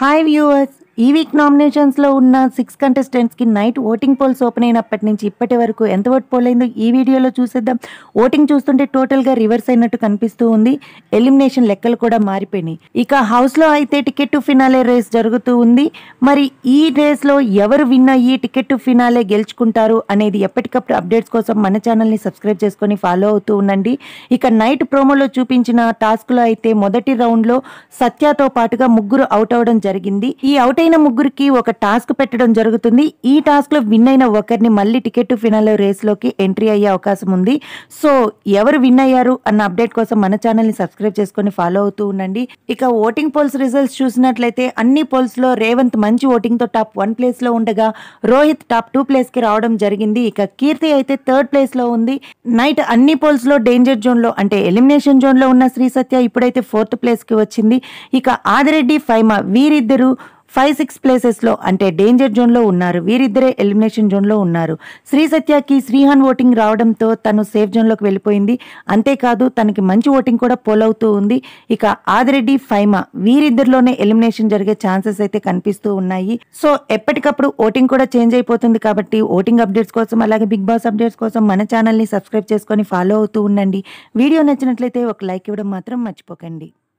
hi viewers ఈ week నామినేషన్స్లో ఉన్న సిక్స్ కంటెస్టెంట్స్కి నైట్ ఓటింగ్ పోల్స్ ఓపెన్ అయినప్పటి నుంచి ఇప్పటి వరకు ఎంత ఓట్ పోల్ అయిందో ఈ వీడియోలో చూసేద్దాం ఓటింగ్ చూస్తుంటే టోటల్గా రివర్స్ అయినట్టు కనిపిస్తూ ఉంది ఎలిమినేషన్ లెక్కలు కూడా మారిపోయినాయి ఇక హౌస్లో అయితే టికెట్ టు ఫినాలే రేస్ జరుగుతూ ఉంది మరి ఈ రేస్లో ఎవరు విన్ అయ్యి టికెట్ టు ఫినాలే గెలుచుకుంటారు అనేది ఎప్పటికప్పుడు అప్డేట్స్ కోసం మన ఛానల్ని సబ్స్క్రైబ్ చేసుకొని ఫాలో అవుతూ ఉండండి ఇక నైట్ ప్రోమోలో చూపించిన టాస్క్లో అయితే మొదటి రౌండ్లో సత్యతో పాటుగా ముగ్గురు అవుట్ అవడం జరిగింది ఈ అవుట్ అయిన ముగ్గురికి ఒక టాస్క్ పెట్టడం జరుగుతుంది ఈ టాస్క్ లో విన్ అయిన ఒకరిని మళ్ళీ టికెట్ టు ఫినాల్ రేస్ లోకి ఎంట్రీ అయ్యే అవకాశం ఉంది సో ఎవరు విన్ అయ్యారు అన్న అప్డేట్ కోసం మన ఛానల్ ని సబ్స్క్రైబ్ చేసుకొని ఫాలో అవుతూ ఉండండి ఇక ఓటింగ్ పోల్స్ రిజల్ట్స్ చూసినట్లయితే అన్ని పోల్స్ లో రేవంత్ మంచి ఓటింగ్ తో టాప్ వన్ ప్లేస్ లో ఉండగా రోహిత్ టాప్ టూ ప్లేస్ కి రావడం జరిగింది ఇక కీర్తి అయితే థర్డ్ ప్లేస్ లో ఉంది నైట్ అన్ని పోల్స్ లో డేంజర్ జోన్ లో అంటే ఎలిమినేషన్ జోన్ లో ఉన్న శ్రీ సత్య ఇప్పుడైతే ఫోర్త్ ప్లేస్ కి వచ్చింది ఇక ఆదిరెడ్డి ఫైమా వీరిద్దరు ఫైవ్ సిక్స్ ప్లేసెస్లో అంటే డేంజర్ జోన్లో ఉన్నారు వీరిద్దరే ఎలిమినేషన్ జోన్లో ఉన్నారు శ్రీ సత్యకి శ్రీహాన్ ఓటింగ్ రావడంతో తను సేఫ్ జోన్లోకి వెళ్ళిపోయింది అంతేకాదు తనకి మంచి ఓటింగ్ కూడా పోల్ అవుతూ ఉంది ఇక ఆదిరెడ్డి ఫైమా వీరిద్దరిలోనే ఎలిమినేషన్ జరిగే ఛాన్సెస్ అయితే కనిపిస్తూ ఉన్నాయి సో ఎప్పటికప్పుడు ఓటింగ్ కూడా చేంజ్ అయిపోతుంది కాబట్టి ఓటింగ్ అప్డేట్స్ కోసం అలాగే బిగ్ బాస్ అప్డేట్స్ కోసం మన ఛానల్ని సబ్స్క్రైబ్ చేసుకొని ఫాలో అవుతూ ఉండండి వీడియో నచ్చినట్లయితే ఒక లైక్ ఇవ్వడం మాత్రం మర్చిపోకండి